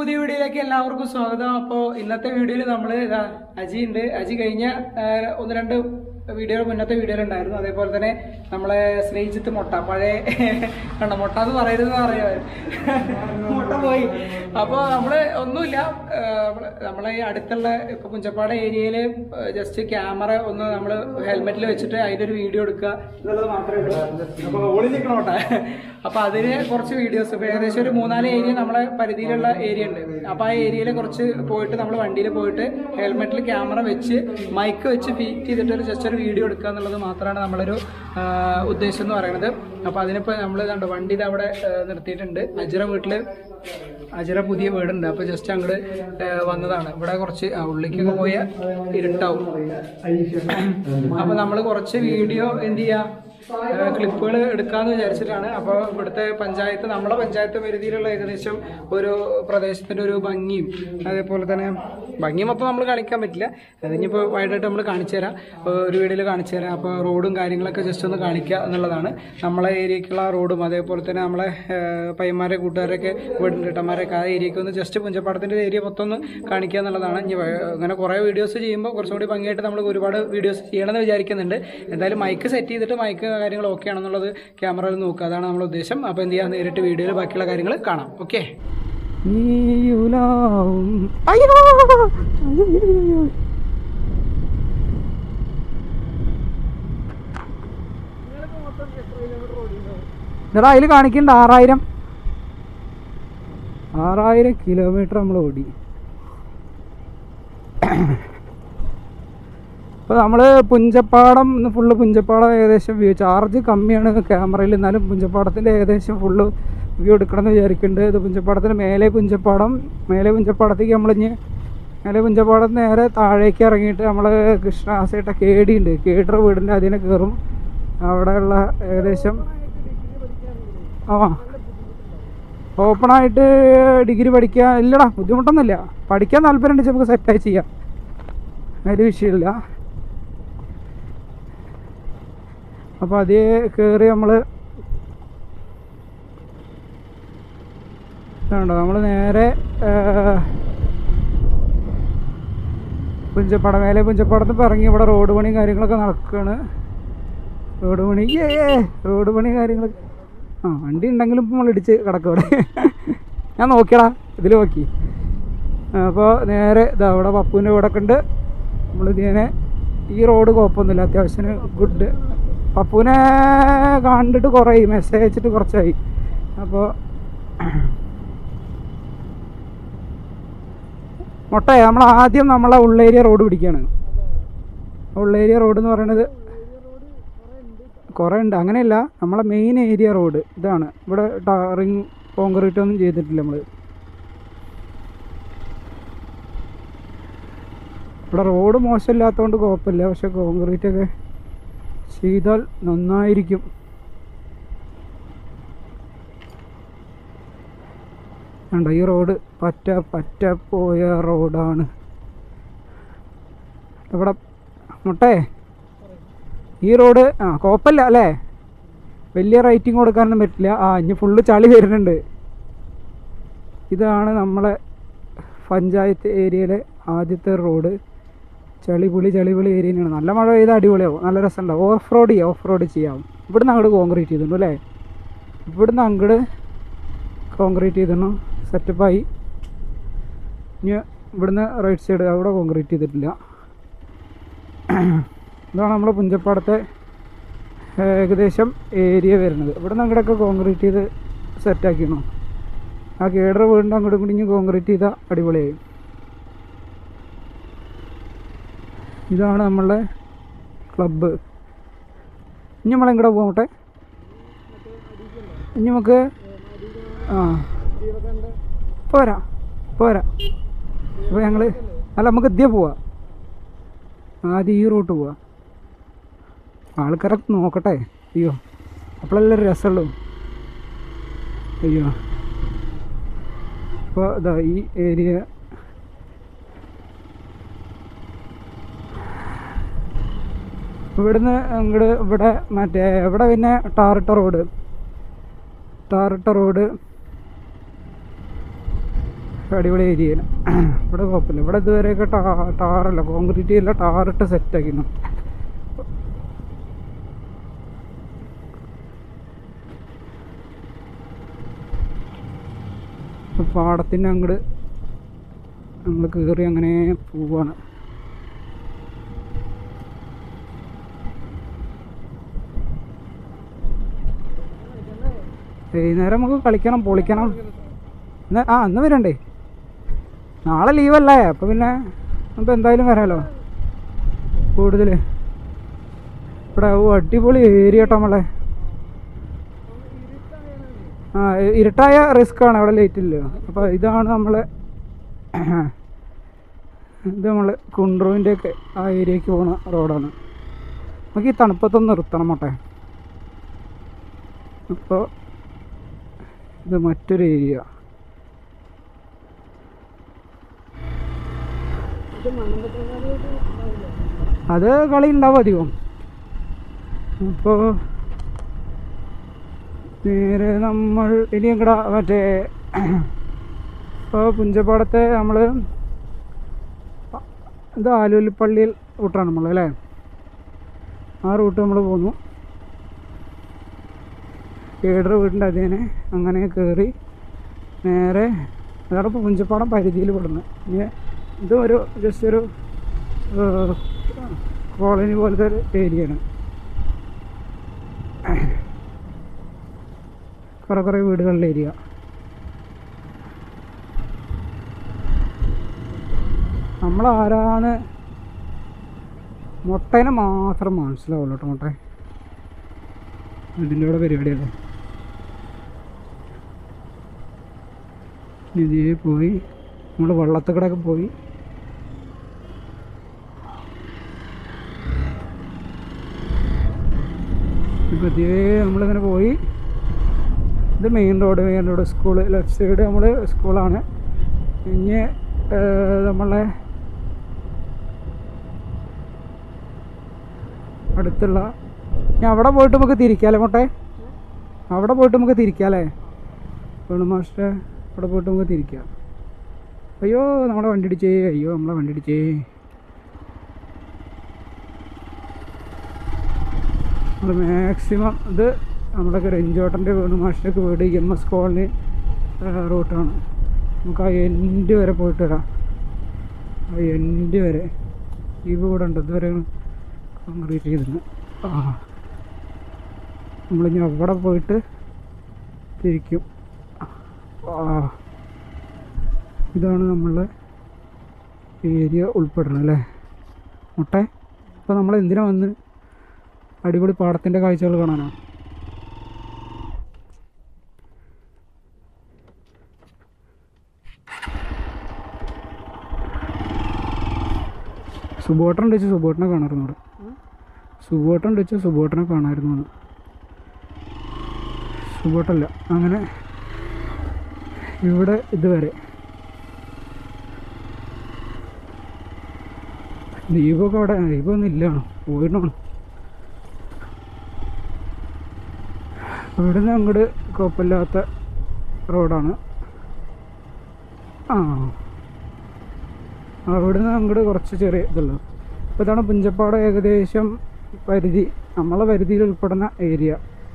പുതിയ വീഡിയോയിലേക്ക് എല്ലാവർക്കും സ്വാഗതം അപ്പോൾ ഇന്നത്തെ വീഡിയോയിൽ നമ്മൾ ഇതാ അജി ഉണ്ട് അജി കഴിഞ്ഞ ആ, ഒന്ന് രണ്ട് വീഡിയോ മുന്നത്തെ വീഡിയോയിൽ ഉണ്ടായിരുന്നു അതേപോലെ തന്നെ നമ്മളെ സ്നേഹിച്ചിട്ട് മുട്ട പഴയ കണ്ട മുട്ട എന്ന് പറയരുതെന്ന് പറയാ മുട്ട പോയി അപ്പോൾ നമ്മൾ ഒന്നുമില്ല ആ, നമ്മള് നമ്മളെ ഈ അടുത്തുള്ള ഇപ്പൊ പുഞ്ചപ്പാട് ഏരിയയിൽ ജസ്റ്റ് ക്യാമറ ഒന്ന് നമ്മൾ ഹെൽമെറ്റിൽ വെച്ചിട്ട് അതിൻ്റെ ഒരു വീഡിയോ എടുക്കുക എന്നുള്ളത് മാത്രമേ ഉള്ളൂ അപ്പോൾ ഓളി നിൽക്കണോട്ടെ അപ്പൊ അതിന് കുറച്ച് വീഡിയോസ് ഇപ്പൊ ഏകദേശം ഒരു മൂന്നാല് ഏരിയ നമ്മളെ പരിധിയിലുള്ള ഏരിയ ഉണ്ട് അപ്പൊ ആ ഏരിയയിൽ കുറച്ച് പോയിട്ട് നമ്മൾ വണ്ടിയിൽ പോയിട്ട് ഹെൽമെറ്റിൽ ക്യാമറ വെച്ച് മൈക്ക് വെച്ച് ഫീറ്റ് ചെയ്തിട്ട് ഒരു ജസ്റ്റ് ഒരു വീഡിയോ എടുക്കുക എന്നുള്ളത് മാത്രമാണ് നമ്മളൊരു ആ, ഉദ്ദേശം എന്ന് പറയുന്നത് അപ്പൊ അതിനിപ്പോ നമ്മൾ കണ്ടു വണ്ടി ഇത് അവിടെ ആ, നിർത്തിയിട്ടുണ്ട് അജിറ വീട്ടില് അജിറ പുതിയ വീടുണ്ട് അപ്പൊ ജസ്റ്റ് അങ്ങോട്ട് വന്നതാണ് ഇവിടെ കുറച്ച് ആ, ഉള്ളിലേക്കൊക്കെ പോയ ഇരുട്ടാവും അപ്പൊ നമ്മൾ കുറച്ച് വീഡിയോ എന്ത് ചെയ്യാ ക്ലിപ്പുകൾ എടുക്കാന്ന് വിചാരിച്ചിട്ടാണ് അപ്പോൾ ഇവിടുത്തെ പഞ്ചായത്ത് നമ്മളെ പഞ്ചായത്ത് പരിധിയിലുള്ള ഏകദേശം ഒരു പ്രദേശത്തിന്റെ ഒരു ഭംഗിയും അതേപോലെ തന്നെ ഭംഗി മൊത്തം നമ്മൾ കാണിക്കാൻ പറ്റില്ല അതിനിപ്പോൾ വൈഡായിട്ട് നമ്മൾ കാണിച്ചു തരാം അപ്പോൾ ഒരു വീഡിയോയിൽ കാണിച്ചു തരാം അപ്പോൾ റോഡും കാര്യങ്ങളൊക്കെ ജസ്റ്റ് ഒന്ന് കാണിക്കുക എന്നുള്ളതാണ് നമ്മളെ ഏരിയക്കുള്ള റോഡും അതേപോലെ തന്നെ നമ്മളെ ഏഹ്, പയ്യന്മാരെ കൂട്ടുകാരൊക്കെ വീടിൻ്റെ ഇട്ടന്മാരൊക്കെ ആ ഏരിയക്ക് ഒന്ന് ജസ്റ്റ് പുഞ്ചപ്പാടത്തിൻ്റെ ഏരിയ മൊത്തം ഒന്ന് കാണിക്കുക എന്നുള്ളതാണ് ഇനി വ- അങ്ങനെ കുറേ വീഡിയോസ് ചെയ്യുമ്പോൾ കുറച്ചും കൂടി ഭംഗിയായിട്ട് നമ്മൾ ഒരുപാട് വീഡിയോസ് ചെയ്യണമെന്ന് വിചാരിക്കുന്നുണ്ട് എന്തായാലും മൈക്ക് സെറ്റ് ചെയ്തിട്ട് മൈക്ക് കാര്യങ്ങൾ ഓക്കെ ആണെന്നുള്ളത് ക്യാമറയിൽ നോക്കുക അതാണ് നമ്മുടെ ഉദ്ദേശം അപ്പോൾ എന്ത് ചെയ്യാം നേരിട്ട് വീഡിയോയിൽ ബാക്കിയുള്ള കാര്യങ്ങൾ കാണാം ഓക്കെ എടാ അതിൽ കാണിക്കണ്ട ആറായിരം ആറായിരം കിലോമീറ്റർ നമ്മൾ ഓടി ഇപ്പോൾ നമ്മൾ പുഞ്ചപ്പാടം ഇന്ന് ഫുള്ള് പുഞ്ചപ്പാടം ഏകദേശം വ്യൂ ചാർജ് കമ്മിയാണ് ക്യാമറയിൽ എന്നാലും പുഞ്ചപ്പാടത്തിൻ്റെ ഏകദേശം ഫുള്ള് വ്യൂ എടുക്കണം എന്ന് വിചാരിക്കുന്നുണ്ട് ഇത് പുഞ്ചപ്പാടത്തിന് മേലെ പുഞ്ചപ്പാടം മേലെ പുഞ്ചപ്പാടത്തേക്ക് നമ്മളിഞ്ഞ് മേലെ പുഞ്ചപ്പാടത്ത് നേരെ താഴേക്ക് ഇറങ്ങിയിട്ട് നമ്മൾ കൃഷ്ണാസേട്ട കേടി ഉണ്ട് കേട്ടർ വീടിൻ്റെ അതിനെ കയറും അവിടെയുള്ള ഏകദേശം ആ ഓപ്പണായിട്ട് ഡിഗ്രി പഠിക്കാൻ ഇല്ലടാ ബുദ്ധിമുട്ടൊന്നുമില്ല പഠിക്കാൻ താല്പര്യം ഉണ്ടെങ്കിൽ നമുക്ക് സെറ്റായി ചെയ്യാം ഒരു വിഷയമില്ല അപ്പോൾ അതേ കയറി നമ്മൾ ഇതുണ്ടോ നമ്മൾ നേരെ പുഞ്ചപ്പാടം മേലെ പുഞ്ചപ്പാടത്ത് ഇപ്പോൾ ഇറങ്ങി ഇവിടെ റോഡ് പണിയും കാര്യങ്ങളൊക്കെ നടക്കുകയാണ് റോഡ് പണി ഏ റോഡ് പണി കാര്യങ്ങളൊക്കെ ആ വണ്ടി ഉണ്ടെങ്കിലും ഇപ്പം നമ്മൾ ഇടിച്ച് കിടക്കും ഇവിടെ ഞാൻ നോക്കിയടാ ഇതിൽ നോക്കി അപ്പോൾ നേരെ ഇതാ ഇവിടെ പപ്പുവിൻ്റെ വീടൊക്കെ ഉണ്ട് നമ്മൾ ഇതിനെ ഈ റോഡ് കുഴപ്പമൊന്നുമില്ല അത്യാവശ്യത്തിന് ഗുഡ് പപ്പുവിനെ കണ്ടിട്ട് കുറേ മെസ്സേജ് അയച്ചിട്ട് കുറച്ചായി അപ്പോൾ മുട്ടയെ നമ്മൾ ആദ്യം നമ്മളെ ഉള്ളേരിയ റോഡ് പിടിക്കുകയാണ് ഉള്ളേരിയ റോഡ് എന്ന് പറയുന്നത് കുറേ ഉണ്ട് അങ്ങനെയല്ല നമ്മളെ മെയിൻ ഏരിയ റോഡ് ഇതാണ് ഇവിടെ ടാറിങ് കോൺക്രീറ്റ് ഒന്നും ചെയ്തിട്ടില്ല നമ്മൾ ഇവിടെ റോഡ് മോശമില്ലാത്തതുകൊണ്ട് കുഴപ്പമില്ല പക്ഷെ കോൺക്രീറ്റ് ഒക്കെ ചെയ്താൽ നന്നായിരിക്കും കണ്ടോ ഈ റോഡ് പറ്റ പറ്റ പോയ റോഡാണ് ഇവിടെ മുട്ടേ ഈ റോഡ് ആ കുഴപ്പമില്ല അല്ലേ വലിയ റേറ്റിംഗ് കൊടുക്കാനൊന്നും പറ്റില്ല ആ ഇനി ഫുള്ള് ചളി വരുന്നുണ്ട് ഇതാണ് നമ്മളെ പഞ്ചായത്ത് ഏരിയയിലെ ആദ്യത്തെ റോഡ് ചളിപുളി ചളിപുളി ഏരിയ തന്നെയാണ് നല്ല മഴ പെയ്താൽ അടിപൊളിയാവും നല്ല രസമുണ്ടാവും ഓഫ് റോഡ് ചെയ്യാം ഓഫ് റോഡ് ചെയ്യാം ഇവിടുന്ന് അങ്ങോട്ട് കോൺക്രീറ്റ് ചെയ്തിട്ടുണ്ട് അല്ലേ ഇവിടുന്ന് അങ്ങോട്ട് കോൺക്രീറ്റ് ചെയ്തിരുന്നു സെറ്റപ്പായി ഇനി ഇവിടുന്ന് റൈറ്റ് സൈഡ് അവിടെ കോൺക്രീറ്റ് ചെയ്തിട്ടില്ല ഇതാണ് നമ്മുടെ പുഞ്ചപ്പാടത്തെ ഏകദേശം ഏരിയ വരുന്നത് ഇവിടെ നിന്ന് അങ്ങോട്ടൊക്കെ കോൺക്രീറ്റ് ചെയ്ത് സെറ്റാക്കിണോ ആ കേടർ വീടിൻ്റെ അങ്ങോട്ടും കൂടി ഇനി കോൺക്രീറ്റ് ചെയ്താൽ അടിപൊളിയായി ഇതാണ് നമ്മളുടെ ക്ലബ്ബ് ഇനി നമ്മൾ എങ്ങോട്ട് പോകട്ടെ ഇനി നമുക്ക് ആ പോരാ പോരാ അപ്പോൾ ഞങ്ങൾ അല്ല നമുക്ക് ഇതേ പോവാം ആദ്യം ഈ റൂട്ട് പോവാം ആൾക്കാരൊക്കെ നോക്കട്ടെ അയ്യോ അപ്പോഴല്ലേ ഒരു രസമുള്ളൂ അയ്യോ അപ്പോൾ ഇതാ ഈ ഏരിയ ഇവിടുന്ന് അങ്ങോട്ട് ഇവിടെ മറ്റേ ഇവിടെ പിന്നെ ടാറിട്ട റോഡ് ടാറിട്ട റോഡ് അടിപൊളി ഏരിയ ഇവിടെ കുഴപ്പമില്ല ഇവിടെ ഇതുവരെയൊക്കെ ടാ ടാറല്ല കോൺക്രീറ്റ് അല്ല ടാറിട്ട് സെറ്റാക്കിയിരുന്നു പാടത്തിൻ്റെ അങ്ങോട്ട് നമ്മൾ കയറി അങ്ങനെ പോവാണ് വൈകുന്നേരം നമുക്ക് കളിക്കണം പൊളിക്കണം ഇന്ന് ആ ഇന്ന് വരണ്ടേ നാളെ ലീവല്ലേ അപ്പം പിന്നെ നമുക്ക് എന്തായാലും വരാമല്ലോ കൂടുതൽ ഇവിടെ ഓ അടിപൊളി ഏരിയ കേട്ടോ നമ്മളെ ആ ഇ- ഇരുട്ടായ റിസ്ക് ആണ് അവിടെ ലൈറ്റ് ഇല്ല അപ്പോൾ ഇതാണ് നമ്മളെ ഇത് നമ്മൾ കുണ്ട്രുവിൻ്റെ ഒക്കെ ആ ഏരിയക്ക് പോകുന്ന റോഡാണ് നമുക്ക് ഈ തണുപ്പത്തൊന്ന് നിർത്തണം മോട്ടെ ഇപ്പോൾ ഇത് മറ്റൊരു ഏരിയ അത് കളി ഉണ്ടാവും അധികം അപ്പോൾ നേരെ നമ്മൾ ഇനി എങ്ങടാ മറ്റേ ഇപ്പോൾ പുഞ്ചപ്പാടത്തെ നമ്മൾ ഇത് ആലുവലിപ്പള്ളിയിൽ റൂട്ടാണ് നമ്മൾ അല്ലേ ആ റൂട്ട് നമ്മൾ പോന്നു കേടർ വീടിൻ്റെ അതിനെ അങ്ങനെ കയറി നേരെ അതാണ് ഇപ്പോൾ പുഞ്ചപ്പാടം പരിധിയിൽ പെടുന്നത് ഇനി ഇത് ഒരു ജസ്റ്റ് ഒരു കോളനി പോലത്തെ ഒരു ഏരിയയാണ് കുറേ കുറേ വീടുകളുടെ ഏരിയ നമ്മളാരാണ് മുട്ടേനെ മാത്രം മനസ്സിലാവുള്ളൂ കേട്ടോ മുട്ട ഇതിൻ്റെ കൂടെ പരിപാടിയല്ലേ ഇതിൽ പോയി നമ്മൾ വള്ളത്തുകൂടെയൊക്കെ പോയി ഇപ്പം ഇതേ നമ്മളിങ്ങനെ പോയി ഇത് main road main road school left side നമ്മൾ സ്കൂളാണ് ഇനി ഏഹ്, നമ്മളെ അടുത്തുള്ള ഇനി അവിടെ പോയിട്ട് നമുക്ക് തിരിക്കാല്ലേ മോട്ടെ അവിടെ പോയിട്ട് നമുക്ക് തിരിക്കാല്ലേ വേണു മാസ്റ്റർ അവിടെ പോയിട്ട് നമുക്ക് തിരിക്കാം അയ്യോ നമ്മളെ വണ്ടി ഇടിച്ചേ അയ്യോ നമ്മളെ വണ്ടി ഇടിച്ചേ നമ്മൾ മാക്സിമം ഇത് നമ്മുടെ രഞ്ജോട്ടൻ്റെ വീട് മാഷിൻ്റെ വീട് എം എസ് കോളനി റൂട്ടാണ് നമുക്ക് ആ എൻഡ് വരെ പോയിട്ട് വരാം ആ എൻഡ് വരെ ഈ വീടുണ്ട് ഇതുവരെ കോൺക്രീറ്റ് ചെയ്തിരുന്നു ആ നമ്മളിനി അവിടെ പോയിട്ട് തിരിക്കും ആ ഇതാണ് നമ്മളെ ഏരിയ ഉൾപ്പെടുന്നത് അല്ലേ മുട്ടെ ഇപ്പോൾ നമ്മൾ എന്തിനാ വന്ന് അടിപൊളി പാടത്തിൻ്റെ കാഴ്ചകൾ കാണാനോ സുബോട്ടൻ ഉണ്ട് വെച്ച് സുബോട്ടനെ കാണാമായിരുന്നു അവിടെ സുബോട്ടൻ ഉണ്ട് വെച്ച് സുബോട്ടനെ കാണാമായിരുന്നു എന്ന്. സുബോട്ടല്ല അങ്ങനെ ഇവിടെ ഇതുവരെ ദീപമൊക്കെ അവിടെ ദീപമൊന്നും ഇല്ലാണ് പോയിട്ടാണ് ഇവിടുന്ന് അങ്ങോട്ട് കുഴപ്പമില്ലാത്ത റോഡാണ് ആ അവിടുന്ന് അങ്ങോട്ട് കുറച്ച് ചെറിയ ഇതുള്ളൂ അപ്പോൾ ഇതാണ് പുഞ്ചപ്പാട് ഏകദേശം പരിധി നമ്മളെ പരിധിയിൽ ഉൾപ്പെടുന്ന ഏരിയ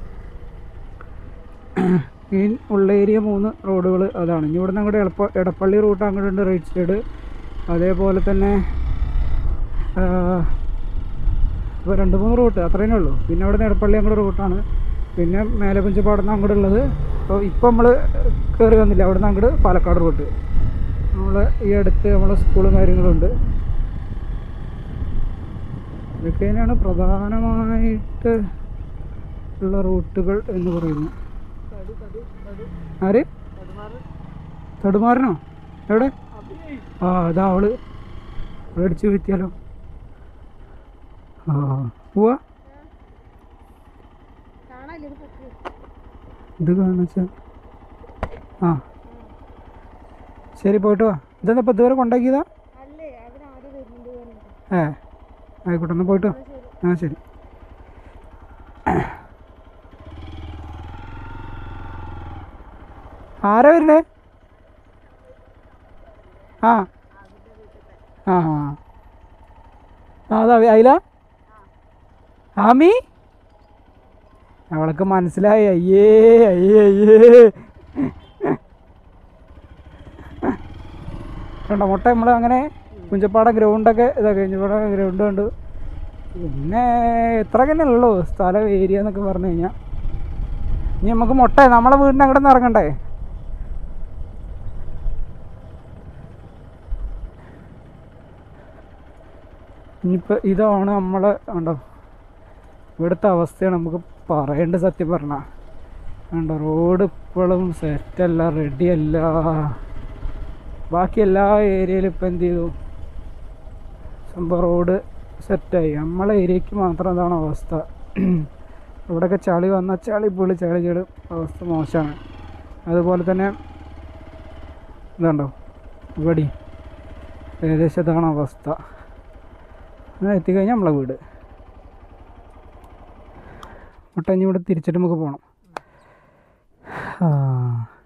ഈ ഉള്ള ഏരിയ മൂന്ന് റോഡുകൾ അതാണ് ഇനി ഇവിടുന്ന് അങ്ങോട്ട് എളപ്പ എടപ്പള്ളി റൂട്ട് അങ്ങോട്ട് ഉണ്ട് റൈറ്റ് സൈഡ് അതേപോലെ തന്നെ ഇപ്പോൾ രണ്ട് മൂന്ന് റൂട്ട് അത്രയേ ഉള്ളൂ പിന്നെ അവിടെ നിന്ന് എടപ്പള്ളി അങ്ങോട്ട് റൂട്ടാണ് പിന്നെ മേലെ പുഞ്ചപ്പാടുന്ന അങ്ങോട്ട് ഉള്ളത് അപ്പോൾ ഇപ്പോൾ നമ്മൾ കയറി വന്നില്ല അവിടെ നിന്ന് അങ്ങോട്ട് പാലക്കാട് റൂട്ട് നമ്മൾ ഈ അടുത്ത് നമ്മളെ സ്കൂളും കാര്യങ്ങളുണ്ട് ഇതൊക്കെ തന്നെയാണ് പ്രധാനമായിട്ട് ഉള്ള റൂട്ടുകൾ എന്ന് പറയുന്നത് ആര് തടുമാറനോ എവിടെ ആ അതാ അവള് മേടിച്ച് വീഴ്ത്തിയാലോ ആ പോവാ ഇത് കാണിച്ച ആ ശരി പോയിട്ട് വാ ഇതെന്താ ഇപ്പം ഇതുവരെ കൊണ്ടാക്കിയതാ ഏ ആയിക്കോട്ടെ എന്നാൽ പോയിട്ട് വാ. ആ ശരി ആരാ വരുന്നേ ആ ആ ആ ആ അതാ അയില ആമി അവൾക്ക് മനസ്സിലായി അയ്യേ അയ്യേ അയ്യേ കണ്ടോ മുട്ട നമ്മൾ അങ്ങനെ കുഞ്ചപ്പാടം ഗ്രൗണ്ടൊക്കെ ഇതാ കുഞ്ചപ്പാടം ഗ്രൗണ്ട് ഉണ്ട് പിന്നെ ഇത്ര തന്നെ ഉള്ളൂ സ്ഥലം ഏരിയ എന്നൊക്കെ പറഞ്ഞു കഴിഞ്ഞാൽ ഇനി നമുക്ക് മുട്ട നമ്മളെ വീടിൻ്റെ അങ്ങോട്ട് നിന്ന് ഇറങ്ങണ്ടേ ഇനിയിപ്പോൾ ഇതാണ് നമ്മളെ ഉണ്ടോ ഇവിടുത്തെ അവസ്ഥയാണ് നമുക്ക് പറയേണ്ട സത്യം പറഞ്ഞാൽ ഉണ്ടോ റോഡ് ഇപ്പോഴും സെറ്റല്ല റെഡിയല്ല ബാക്കി എല്ലാ ഏരിയയിലും ഇപ്പം എന്ത് ചെയ്തു സംഭവം റോഡ് സെറ്റായി നമ്മളെ ഏരിയക്ക് മാത്രം അതാണ് അവസ്ഥ ഇവിടെയൊക്കെ ചളി വന്ന ചളി പൊളി ചളി ചെളി അവസ്ഥ മോശമാണ് അതുപോലെ തന്നെ ഇതുണ്ടോ ഇവിടെ ഏകദേശം ഇതാണ് അവസ്ഥ അങ്ങനെ എത്തിക്കഴിഞ്ഞാൽ നമ്മളെ വീട് മുട്ടഞ്ഞ് ഇവിടെ തിരിച്ചിട്ട് നമുക്ക് പോകണം ആ